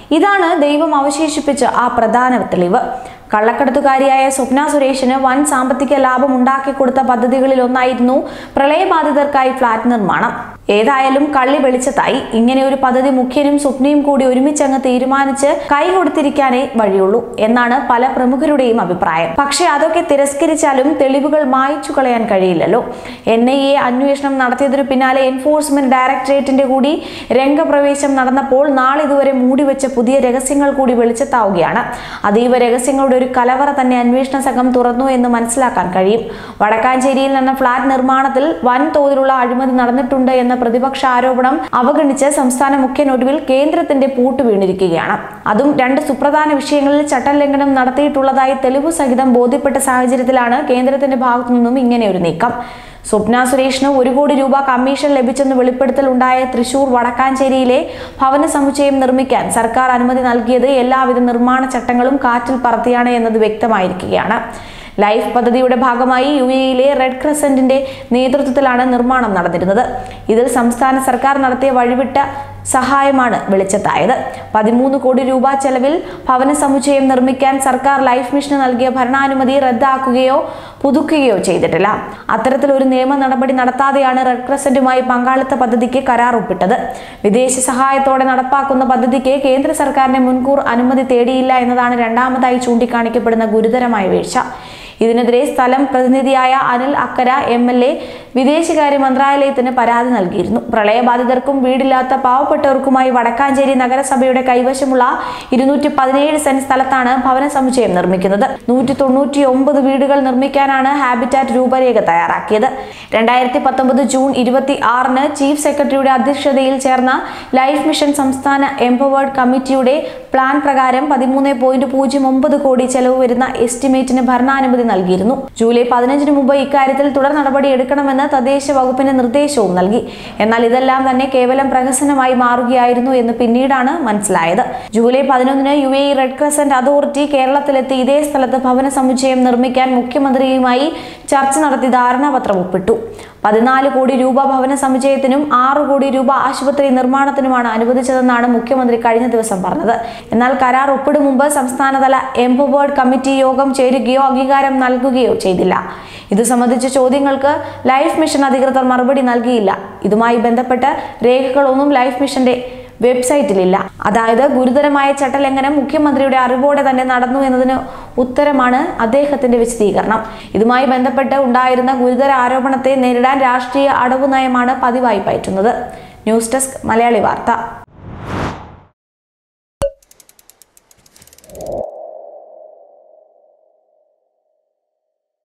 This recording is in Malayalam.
ഇതാണ് ദൈവം അവശേഷിപ്പിച്ച ആ പ്രധാന തെളിവ് കള്ളക്കടത്തുകാരിയായ സ്വപ്ന സുരേഷിന് വൻ സാമ്പത്തിക ലാഭം ഉണ്ടാക്കി കൊടുത്ത പദ്ധതികളിൽ ഒന്നായിരുന്നു പ്രളയബാധിതർക്കായി ഫ്ളാറ്റ് നിർമ്മാണം ഏതായാലും കള്ളി വെളിച്ചത്തായി ഇങ്ങനെ ഒരു പദ്ധതി മുഖ്യനും സ്വപ്നയും കൂടി ഒരുമിച്ചങ്ങ് തീരുമാനിച്ച് കൈ കൊടുത്തിരിക്കാനേ വഴിയുള്ളൂ എന്നാണ് പല പ്രമുഖരുടെയും അഭിപ്രായം പക്ഷേ അതൊക്കെ തിരസ്കരിച്ചാലും തെളിവുകൾ മായ്ച്ചു കളയാൻ കഴിയില്ലല്ലോ എൻ ഐ എ അന്വേഷണം നടത്തിയതിനു പിന്നാലെ എൻഫോഴ്സ്മെന്റ് ഡയറക്ടറേറ്റിന്റെ കൂടി രംഗപ്രവേശം നടന്നപ്പോൾ നാളിതുവരെ മൂടിവെച്ച പുതിയ രഹസ്യങ്ങൾ കൂടി വെളിച്ചത്താവുകയാണ് അതീവ രഹസ്യങ്ങളുടെ ഒരു കലവറ തന്നെ അന്വേഷണ സംഘം തുറന്നു എന്ന് മനസ്സിലാക്കാൻ കഴിയും വടക്കാഞ്ചേരിയിൽ നടന്ന ഫ്ളാറ്റ് നിർമ്മാണത്തിൽ വൻതോതിലുള്ള അഴിമതി നടന്നിട്ടുണ്ട് എന്ന പ്രതിപക്ഷ ആരോപണം അവഗണിച്ച് സംസ്ഥാന മുഖ്യൻ ഒടുവിൽ കേന്ദ്രത്തിന്റെ പൂട്ട് വീണിരിക്കുകയാണ് അതും രണ്ട് സുപ്രധാന വിഷയങ്ങളിൽ ചട്ടലംഘനം നടത്തിയിട്ടുള്ളതായി തെളിവു സഹിതം ബോധ്യപ്പെട്ട സാഹചര്യത്തിലാണ് കേന്ദ്രത്തിന്റെ ഭാഗത്തു നിന്നും ഇങ്ങനെ ഒരു നീക്കം സ്വപ്ന സുരേഷിന് ഒരു കോടി രൂപ കമ്മീഷൻ ലഭിച്ചെന്ന് വെളിപ്പെടുത്തൽ ഉണ്ടായ തൃശൂർ വടക്കാഞ്ചേരിയിലെ ഭവന സമുച്ചയം നിർമ്മിക്കാൻ സർക്കാർ അനുമതി നൽകിയത് എല്ലാവിധ നിർമ്മാണ ചട്ടങ്ങളും കാറ്റിൽ പറത്തിയാണ് എന്നത് വ്യക്തമായിരിക്കുകയാണ് ലൈഫ് പദ്ധതിയുടെ ഭാഗമായി യു എയിലെ റെഡ് ക്രസന്റിന്റെ നേതൃത്വത്തിലാണ് നിർമ്മാണം നടന്നിരുന്നത് ഇതിൽ സംസ്ഥാന സർക്കാർ നടത്തിയ വഴിവിട്ട സഹായമാണ് വെളിച്ചത്തായത് പതിമൂന്ന് കോടി രൂപ ചെലവിൽ ഭവന സമുച്ചയം നിർമ്മിക്കാൻ സർക്കാർ ലൈഫ് മിഷന് നൽകിയ ഭരണാനുമതി റദ്ദാക്കുകയോ പുതുക്കുകയോ ചെയ്തിട്ടില്ല അത്തരത്തിൽ ഒരു നിയമ നടപടി നടത്താതെയാണ് റെഡ് ക്രസന്റുമായി പങ്കാളിത്ത പദ്ധതിക്ക് കരാർ ഒപ്പിട്ടത് വിദേശ സഹായത്തോടെ നടപ്പാക്കുന്ന പദ്ധതിക്ക് കേന്ദ്ര സർക്കാരിന്റെ മുൻകൂർ അനുമതി തേടിയില്ല എന്നതാണ് രണ്ടാമതായി ചൂണ്ടിക്കാണിക്കപ്പെടുന്ന ഗുരുതരമായ വീഴ്ച ഇതിനെതിരെ സ്ഥലം പ്രതിനിധിയായ Anil Akkara M L A വിദേശകാര്യ മന്ത്രാലയത്തിന് പരാതി നൽകിയിരുന്നു പ്രളയബാധിതർക്കും വീടില്ലാത്ത പാവപ്പെട്ടവർക്കുമായി വടക്കാഞ്ചേരി നഗരസഭയുടെ കൈവശമുള്ള ഇരുന്നൂറ്റി പതിനേഴ് സെന്റ് സ്ഥലത്താണ് ഭവന സമുച്ചയം നിർമ്മിക്കുന്നത് നൂറ്റി തൊണ്ണൂറ്റി ഒമ്പത് വീടുകൾ നിർമ്മിക്കാനാണ് ഹാബിറ്റാറ്റ് രൂപരേഖ തയ്യാറാക്കിയത് രണ്ടായിരത്തി പത്തൊമ്പത് ജൂൺ ഇരുപത്തി ആറിന് ചീഫ് സെക്രട്ടറിയുടെ അധ്യക്ഷതയിൽ ചേർന്ന ലൈഫ് മിഷൻ സംസ്ഥാന എംപവേർഡ് കമ്മിറ്റിയുടെ പ്ലാൻ പ്രകാരം പതിമൂന്ന് പോയിന്റ് പൂജ്യം ഒമ്പത് കോടി ചെലവ് വരുന്ന എസ്റ്റിമേറ്റിന് ഭരണാനുമതി നൽകിയിരുന്നു ജൂലൈ പതിനഞ്ചിന് മുമ്പ് ഇക്കാര്യത്തിൽ തുടർ നടപടി എടുക്കണമെന്ന് തദ്ദേശ വകുപ്പിന് നിർദ്ദേശവും നൽകി എന്നാൽ ഇതെല്ലാം തന്നെ കേവലം പ്രഹസനമായി മാറുകയായിരുന്നു എന്ന് പിന്നീടാണ് മനസ്സിലായത് ജൂലൈ പതിനൊന്നിന് U A red crescent authority കേരളത്തിലെത്തി ഇതേ സ്ഥലത്ത് ഭവന സമുച്ചയം നിർമ്മിക്കാൻ മുഖ്യമന്ത്രിയുമായി ചർച്ച നടത്തി ധാരണാപത്രം ഒപ്പിട്ടു പതിനാല് കോടി രൂപ ഭവന സമുച്ചയത്തിനും ആറ് കോടി രൂപ ആശുപത്രി നിർമ്മാണത്തിനുമാണ് അനുവദിച്ചതെന്നാണ് മുഖ്യമന്ത്രി കഴിഞ്ഞ ദിവസം പറഞ്ഞത് എന്നാൽ കരാർ ഒപ്പിടും മുമ്പ് സംസ്ഥാനതല എംപവേർഡ് കമ്മിറ്റി യോഗം ചേരുകയോ അംഗീകാരം നൽകുകയോ ചെയ്തില്ല ഇത് സംബന്ധിച്ച ചോദ്യങ്ങൾക്ക് ലൈഫ് മിഷൻ അധികൃതർ മറുപടി നൽകിയില്ല ഇതുമായി ബന്ധപ്പെട്ട രേഖകളൊന്നും ലൈഫ് മിഷന്റെ വെബ്സൈറ്റിലില്ല അതായത് ഗുരുതരമായ ചട്ടലംഘനം മുഖ്യമന്ത്രിയുടെ അറിവോടെ തന്നെ നടന്നു എന്നതിന് ഉത്തരമാണ് അദ്ദേഹത്തിന്റെ വിശദീകരണം ഇതുമായി ബന്ധപ്പെട്ട് ഉണ്ടായിരുന്ന ഗുരുതര ആരോപണത്തെ നേരിടാൻ രാഷ്ട്രീയ അടവു നയമാണ് പതിവായി പയറ്റുന്നത് ന്യൂസ് ഡെസ്ക് മലയാളി വാർത്ത